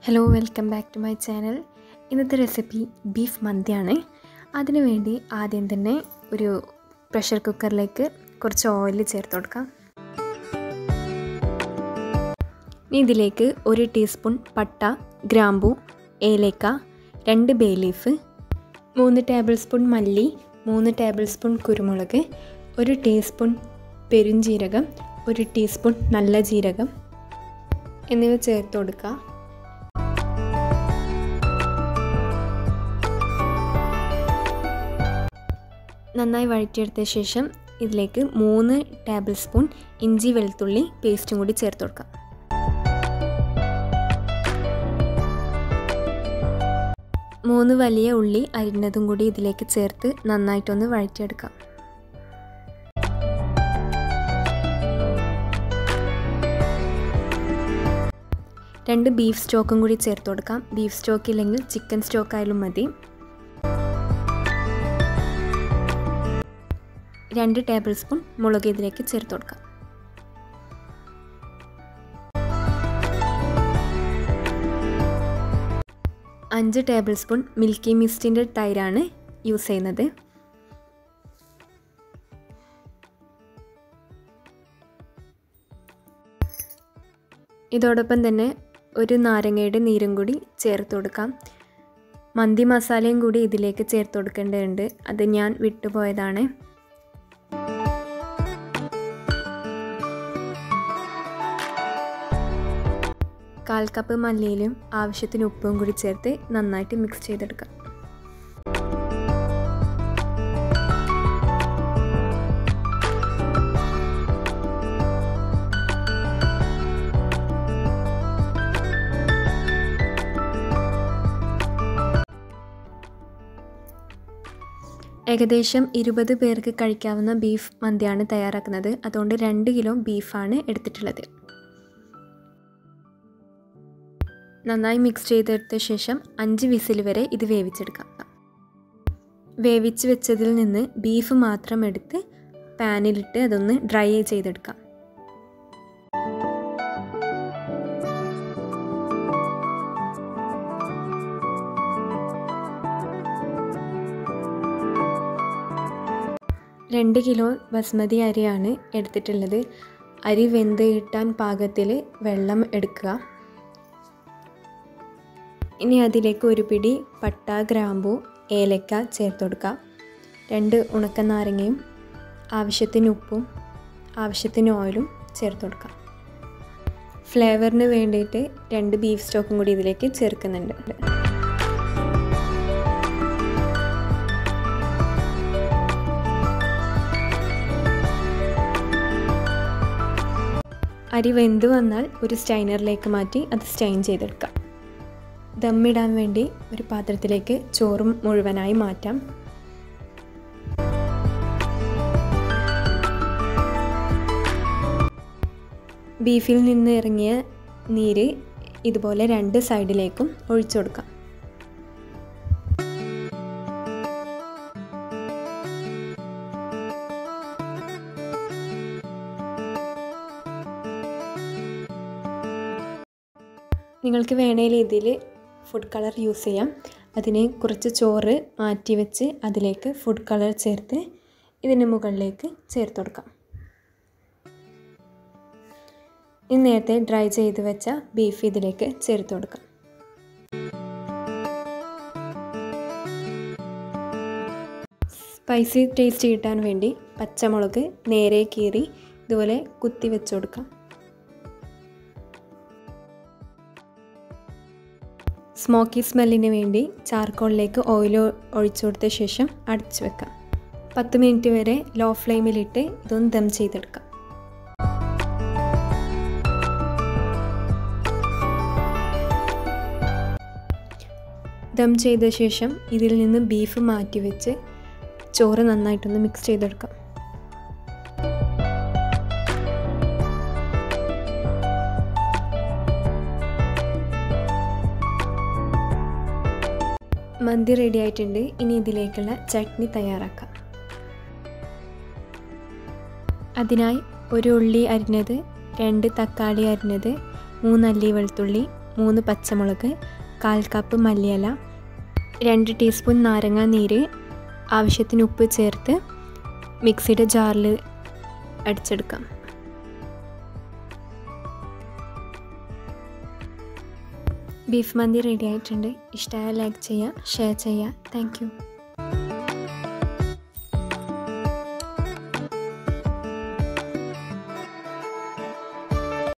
hello welcome back to my channel ഇന്നത്തെ recipe beef മന്തിയാണ് അതിനു വേണ്ടി ആദ്യം തന്നെ ഒരു പ്രഷർ കുക്കറിലേക്ക് കുറച്ച് ഓയിൽ ചേർത്ത് കൊടുക്കാം ഇനി ഇതിലേക്ക് ഒരു ടീസ്പൂൺ പട്ട ഗ്രാമ്പു ഏലക്ക രണ്ട് ബേ ലീഫ് മൂന്ന് ടേബിൾ സ്പൂൺ മല്ലി മൂന്ന് ടേബിൾ സ്പൂൺ കുരുമുളക് ഒരു ടീസ്പൂൺ പെരുംജീരകം ഒരു ടീസ്പൂൺ നല്ല ജീരകം എന്നിവ ചേർത്ത് കൊടുക്കുക നന്നായി വഴറ്റിയെടുത്ത ശേഷം ഇതിലേക്ക് മൂന്ന് ടേബിൾ സ്പൂൺ ഇഞ്ചി വെളുത്തുള്ളി പേസ്റ്റും കൂടി ചേർത്ത് കൊടുക്കാം മൂന്ന് വലിയ ഉള്ളി അരിഞ്ഞതും കൂടി ഇതിലേക്ക് ചേർത്ത് നന്നായിട്ടൊന്ന് വഴറ്റിയെടുക്കാം രണ്ട് ബീഫ് സ്റ്റോക്കും കൂടി ചേർത്ത് കൊടുക്കാം ബീഫ് സ്റ്റോക്ക് ഇല്ലെങ്കിൽ ചിക്കൻ സ്റ്റോക്ക് ആയാലും മതി രണ്ട് ടേബിൾ സ്പൂൺ മുളക് ഇതിലേക്ക് ചേർത്ത് കൊടുക്കാം അഞ്ച് ടേബിൾ സ്പൂൺ മിൽക്കി മിസ്റ്റിൻ്റെ തൈരാണ് യൂസ് ചെയ്യുന്നത് ഇതോടൊപ്പം തന്നെ ഒരു നാരങ്ങയുടെ നീരും കൂടി ചേർത്ത് കൊടുക്കാം മന്തി മസാലയും കൂടി ഇതിലേക്ക് ചേർത്ത് കൊടുക്കേണ്ടതുണ്ട് അത് ഞാൻ വിട്ടുപോയതാണ് കാൽ കപ്പ് മല്ലിയിലും ആവശ്യത്തിന് ഉപ്പും കൂടി ചേർത്ത് നന്നായിട്ട് മിക്സ് ചെയ്തെടുക്കാം ഏകദേശം ഇരുപത് പേർക്ക് കഴിക്കാവുന്ന ബീഫ് മന്തിയാണ് തയ്യാറാക്കുന്നത് അതുകൊണ്ട് രണ്ട് കിലോ ബീഫാണ് എടുത്തിട്ടുള്ളത് നന്നായി മിക്സ് ചെയ്തെടുത്ത ശേഷം അഞ്ച് വിസിൽ വരെ ഇത് വേവിച്ചെടുക്കാം വേവിച്ച് വെച്ചതിൽ നിന്ന് ബീഫ് മാത്രം എടുത്ത് പാനിലിട്ട് അതൊന്ന് ഡ്രൈ ചെയ്തെടുക്കാം രണ്ട് കിലോ ബസ്മതി അരിയാണ് എടുത്തിട്ടുള്ളത് അരി വെന്ത് കിട്ടാൻ പാകത്തിൽ വെള്ളം എടുക്കുക ഇനി അതിലേക്ക് ഒരു പിടി പട്ട ഗ്രാമ്പു ഏലക്ക ചേർത്ത് കൊടുക്കുക രണ്ട് ഉണക്ക നാരങ്ങയും ആവശ്യത്തിന് ഉപ്പും ആവശ്യത്തിന് ഓയിലും ചേർത്ത് കൊടുക്കുക ഫ്ലേവറിന് വേണ്ടിയിട്ട് രണ്ട് ബീഫ് സ്റ്റോക്കും കൂടി ഇതിലേക്ക് ചേർക്കുന്നുണ്ട് അരി വെന്ത് വന്നാൽ ഒരു സ്റ്റൈനറിലേക്ക് മാറ്റി അത് സ്റ്റൈൻ ചെയ്തെടുക്കാം ദമ്മിടാൻ വേണ്ടി ഒരു പാത്രത്തിലേക്ക് ചോറും മുഴുവനായി മാറ്റാം ബീഫിൽ നിന്ന് ഇറങ്ങിയ നീര് ഇതുപോലെ രണ്ട് സൈഡിലേക്കും ഒഴിച്ചു കൊടുക്കാം നിങ്ങൾക്ക് വേണേൽ ഇതിൽ ഫുഡ് കളർ യൂസ് ചെയ്യാം അതിനെ കുറച്ച് ചോറ് മാറ്റി വെച്ച് അതിലേക്ക് ഫുഡ് കളർ ചേർത്ത് ഇതിന് മുകളിലേക്ക് ചേർത്ത് കൊടുക്കാം ഇനി നേരത്തെ ഡ്രൈ ചെയ്ത് വെച്ച ബീഫ് ഇതിലേക്ക് ചേർത്ത് കൊടുക്കാം സ്പൈസി ടേസ്റ്റ് കിട്ടാൻ വേണ്ടി പച്ചമുളക് നേരെ കീറി ഇതുപോലെ കുത്തി വെച്ച് കൊടുക്കാം സ്മോക്കി സ്മെല്ലിന് വേണ്ടി ചാർക്കോളിലേക്ക് ഓയിൽ ഒഴിച്ചു കൊടുത്ത ശേഷം അടച്ചു വെക്കാം പത്ത് മിനിറ്റ് വരെ ലോ ഫ്ലെയിമിലിട്ട് ഇതൊന്ന് ദം ചെയ്തെടുക്കാം ദം ചെയ്ത ശേഷം ഇതിൽ നിന്ന് ബീഫ് മാറ്റി വെച്ച് ചോറ് നന്നായിട്ടൊന്ന് മിക്സ് ചെയ്തെടുക്കാം മന്തി റെഡി ആയിട്ടുണ്ട് ഇനി ഇതിലേക്കുള്ള ചട്നി തയ്യാറാക്കാം അതിനായി ഒരു ഉള്ളി അരിഞ്ഞത് രണ്ട് തക്കാളി അരിഞ്ഞത് മൂന്നല്ലി വെളുത്തുള്ളി മൂന്ന് പച്ചമുളക് കാൽ കപ്പ് മല്ലിയില രണ്ട് ടീസ്പൂൺ നാരങ്ങ നീര് ആവശ്യത്തിന് ഉപ്പ് ചേർത്ത് മിക്സിയുടെ ജാറിൽ അടിച്ചെടുക്കാം ബീഫ് മന്തി റെഡി ആയിട്ടുണ്ട് ഇഷ്ടമായ ലൈക്ക് ചെയ്യുക ഷെയർ ചെയ്യുക താങ്ക്